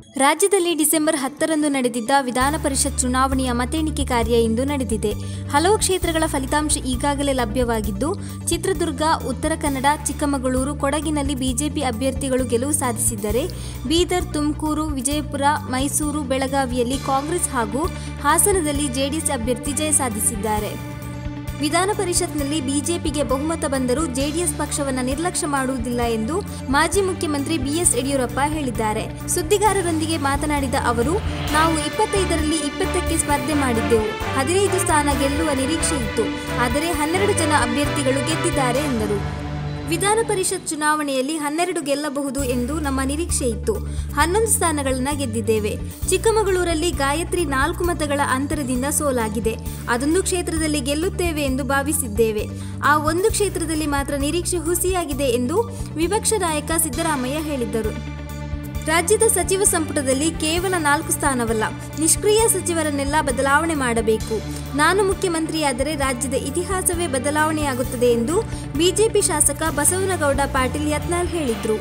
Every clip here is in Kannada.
ರಾಜ್ಯದಲ್ಲಿ ಡಿಸೆಂಬರ್ ಹತ್ತರಂದು ನಡೆದಿದ್ದ ವಿಧಾನ ಪರಿಷತ್ ಚುನಾವಣೆಯ ಮತ ಎಣಿಕೆ ಕಾರ್ಯ ಇಂದು ನಡೆದಿದೆ ಹಲವು ಕ್ಷೇತ್ರಗಳ ಫಲಿತಾಂಶ ಈಗಾಗಲೇ ಲಭ್ಯವಾಗಿದ್ದು ಚಿತ್ರದುರ್ಗ ಉತ್ತರ ಕನ್ನಡ ಚಿಕ್ಕಮಗಳೂರು ಕೊಡಗಿನಲ್ಲಿ ಬಿಜೆಪಿ ಅಭ್ಯರ್ಥಿಗಳು ಗೆಲುವು ಸಾಧಿಸಿದ್ದರೆ ಬೀದರ್ ತುಮಕೂರು ವಿಜಯಪುರ ಮೈಸೂರು ಬೆಳಗಾವಿಯಲ್ಲಿ ಕಾಂಗ್ರೆಸ್ ಹಾಗೂ ಹಾಸನದಲ್ಲಿ ಜೆಡಿಎಸ್ ಅಭ್ಯರ್ಥಿ ಜಯ ಸಾಧಿಸಿದ್ದಾರೆ ವಿಧಾನ ಪರಿಷತ್ನಲ್ಲಿ ಬಿಜೆಪಿಗೆ ಬಹುಮತ ಬಂದರೂ ಜೆಡಿಎಸ್ ಪಕ್ಷವನ್ನು ನಿರ್ಲಕ್ಷ್ಯ ಮಾಡುವುದಿಲ್ಲ ಎಂದು ಮಾಜಿ ಮುಖ್ಯಮಂತ್ರಿ ಬಿಎಸ್ ಯಡಿಯೂರಪ್ಪ ಹೇಳಿದ್ದಾರೆ ಸುದ್ದಿಗಾರರೊಂದಿಗೆ ಮಾತನಾಡಿದ ಅವರು ನಾವು ಇಪ್ಪತ್ತೈದರಲ್ಲಿ ಇಪ್ಪತ್ತಕ್ಕೆ ಸ್ಪರ್ಧೆ ಮಾಡಿದ್ದೆವು ಹದಿನೈದು ಸ್ಥಾನ ಗೆಲ್ಲುವ ನಿರೀಕ್ಷೆ ಇತ್ತು ಆದರೆ ಹನ್ನೆರಡು ಜನ ಅಭ್ಯರ್ಥಿಗಳು ಗೆದ್ದಿದ್ದಾರೆ ಎಂದರು ವಿಧಾನ ಪರಿಷತ್ ಚುನಾವಣೆಯಲ್ಲಿ ಹನ್ನೆರಡು ಗೆಲ್ಲಬಹುದು ಎಂದು ನಮ್ಮ ನಿರೀಕ್ಷೆ ಇತ್ತು ಹನ್ನೊಂದು ಸ್ಥಾನಗಳನ್ನು ಗೆದ್ದಿದ್ದೇವೆ ಚಿಕ್ಕಮಗಳೂರಲ್ಲಿ ಗಾಯತ್ರಿ ನಾಲ್ಕು ಮತಗಳ ಅಂತರದಿಂದ ಸೋಲಾಗಿದೆ ಅದೊಂದು ಕ್ಷೇತ್ರದಲ್ಲಿ ಗೆಲ್ಲುತ್ತೇವೆ ಎಂದು ಭಾವಿಸಿದ್ದೇವೆ ಆ ಒಂದು ಕ್ಷೇತ್ರದಲ್ಲಿ ಮಾತ್ರ ನಿರೀಕ್ಷೆ ಹುಸಿಯಾಗಿದೆ ಎಂದು ವಿಪಕ್ಷ ನಾಯಕ ಸಿದ್ದರಾಮಯ್ಯ ಹೇಳಿದ್ದರು ರಾಜ್ಯದ ಸಚಿವ ಸಂಪುಟದಲ್ಲಿ ಕೇವಲ ನಾಲ್ಕು ಸ್ಥಾನವಲ್ಲ ನಿಷ್ಕ್ರಿಯ ಸಚಿವರನ್ನೆಲ್ಲ ಬದಲಾವಣೆ ಮಾಡಬೇಕು ನಾನು ಮುಖ್ಯಮಂತ್ರಿಯಾದರೆ ರಾಜ್ಯದ ಇತಿಹಾಸವೇ ಬದಲಾವಣೆಯಾಗುತ್ತದೆ ಎಂದು ಬಿಜೆಪಿ ಶಾಸಕ ಬಸವನಗೌಡ ಪಾಟೀಲ್ ಯತ್ನಾಳ್ ಹೇಳಿದರು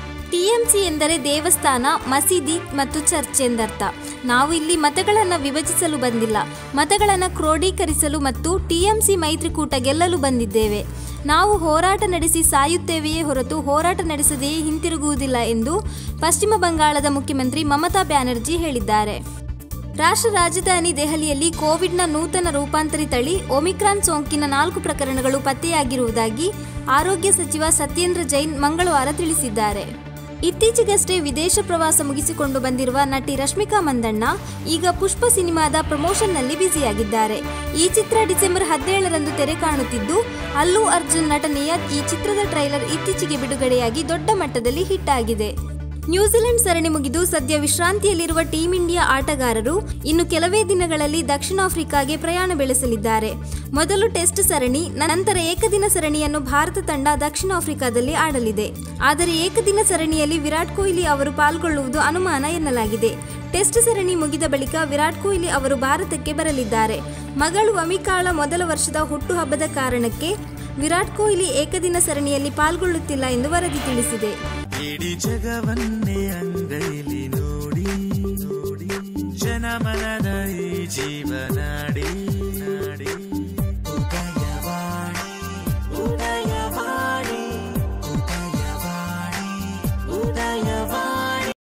ಟಿಎಂಸಿ ಎಂದರೆ ದೇವಸ್ಥಾನ ಮಸೀದಿ ಮತ್ತು ಚರ್ಚ್ ಎಂದರ್ಥ ನಾವು ಇಲ್ಲಿ ಮತಗಳನ್ನು ವಿಭಜಿಸಲು ಬಂದಿಲ್ಲ ಮತಗಳನ್ನು ಕ್ರೋಢೀಕರಿಸಲು ಮತ್ತು ಟಿಎಂಸಿ ಮೈತ್ರಿಕೂಟ ಗೆಲ್ಲಲು ಬಂದಿದ್ದೇವೆ ನಾವು ಹೋರಾಟ ನಡೆಸಿ ಸಾಯುತ್ತೇವೆಯೇ ಹೊರತು ಹೋರಾಟ ನಡೆಸದೆಯೇ ಹಿಂತಿರುಗುವುದಿಲ್ಲ ಎಂದು ಪಶ್ಚಿಮ ಬಂಗಾಳದ ಮುಖ್ಯಮಂತ್ರಿ ಮಮತಾ ಬ್ಯಾನರ್ಜಿ ಹೇಳಿದ್ದಾರೆ ರಾಷ್ಟ್ರ ರಾಜಧಾನಿ ದೆಹಲಿಯಲ್ಲಿ ಕೋವಿಡ್ನ ನೂತನ ರೂಪಾಂತರಿ ತಳಿ ಒಮಿಕ್ರಾನ್ ಸೋಂಕಿನ ನಾಲ್ಕು ಪ್ರಕರಣಗಳು ಪತ್ತೆಯಾಗಿರುವುದಾಗಿ ಆರೋಗ್ಯ ಸಚಿವ ಸತ್ಯೇಂದ್ರ ಜೈನ್ ಮಂಗಳವಾರ ತಿಳಿಸಿದ್ದಾರೆ ಇತ್ತೀಚೆಗಷ್ಟೇ ವಿದೇಶ ಪ್ರವಾಸ ಮುಗಿಸಿಕೊಂಡು ಬಂದಿರುವ ನಟಿ ರಶ್ಮಿಕಾ ಮಂದಣ್ಣ ಈಗ ಪುಷ್ಪ ಸಿನಿಮಾದ ಪ್ರಮೋಷನ್ನಲ್ಲಿ ಬ್ಯುಸಿಯಾಗಿದ್ದಾರೆ ಈ ಚಿತ್ರ ಡಿಸೆಂಬರ್ ಹದಿನೇಳರಂದು ತೆರೆ ಕಾಣುತ್ತಿದ್ದು ಅಲ್ಲು ಅರ್ಜುನ್ ನಟನೆಯ ಈ ಚಿತ್ರದ ಟ್ರೈಲರ್ ಇತ್ತೀಚೆಗೆ ಬಿಡುಗಡೆಯಾಗಿ ದೊಡ್ಡ ಮಟ್ಟದಲ್ಲಿ ಹಿಟ್ ಆಗಿದೆ ನ್ಯೂಜಿಲೆಂಡ್ ಸರಣಿ ಮುಗಿದು ಸದ್ಯ ವಿಶ್ರಾಂತಿಯಲ್ಲಿರುವ ಟೀಂ ಇಂಡಿಯಾ ಆಟಗಾರರು ಇನ್ನು ಕೆಲವೇ ದಿನಗಳಲ್ಲಿ ದಕ್ಷಿಣ ಆಫ್ರಿಕಾಗೆ ಪ್ರಯಾಣ ಬೆಳೆಸಲಿದ್ದಾರೆ ಮೊದಲು ಟೆಸ್ಟ್ ಸರಣಿ ನಂತರ ಏಕದಿನ ಸರಣಿಯನ್ನು ಭಾರತ ತಂಡ ದಕ್ಷಿಣ ಆಫ್ರಿಕಾದಲ್ಲಿ ಆಡಲಿದೆ ಆದರೆ ಏಕದಿನ ಸರಣಿಯಲ್ಲಿ ವಿರಾಟ್ ಕೊಹ್ಲಿ ಅವರು ಪಾಲ್ಗೊಳ್ಳುವುದು ಅನುಮಾನ ಎನ್ನಲಾಗಿದೆ ಟೆಸ್ಟ್ ಸರಣಿ ಮುಗಿದ ಬಳಿಕ ವಿರಾಟ್ ಕೊಹ್ಲಿ ಅವರು ಭಾರತಕ್ಕೆ ಬರಲಿದ್ದಾರೆ ಮಗಳು ಅಮಿಕಾಳ ಮೊದಲ ವರ್ಷದ ಹುಟ್ಟುಹಬ್ಬದ ಕಾರಣಕ್ಕೆ ವಿರಾಟ್ ಕೊಹ್ಲಿ ಏಕದಿನ ಸರಣಿಯಲ್ಲಿ ಪಾಲ್ಗೊಳ್ಳುತ್ತಿಲ್ಲ ಎಂದು ವರದಿ ತಿಳಿಸಿದೆ ಇಡೀ ಜಗವನ್ನೇ ಅಂಗೈಲಿ ನೋಡಿ ನೋಡಿ ಜನಮನದ ಈ ಜೀವನ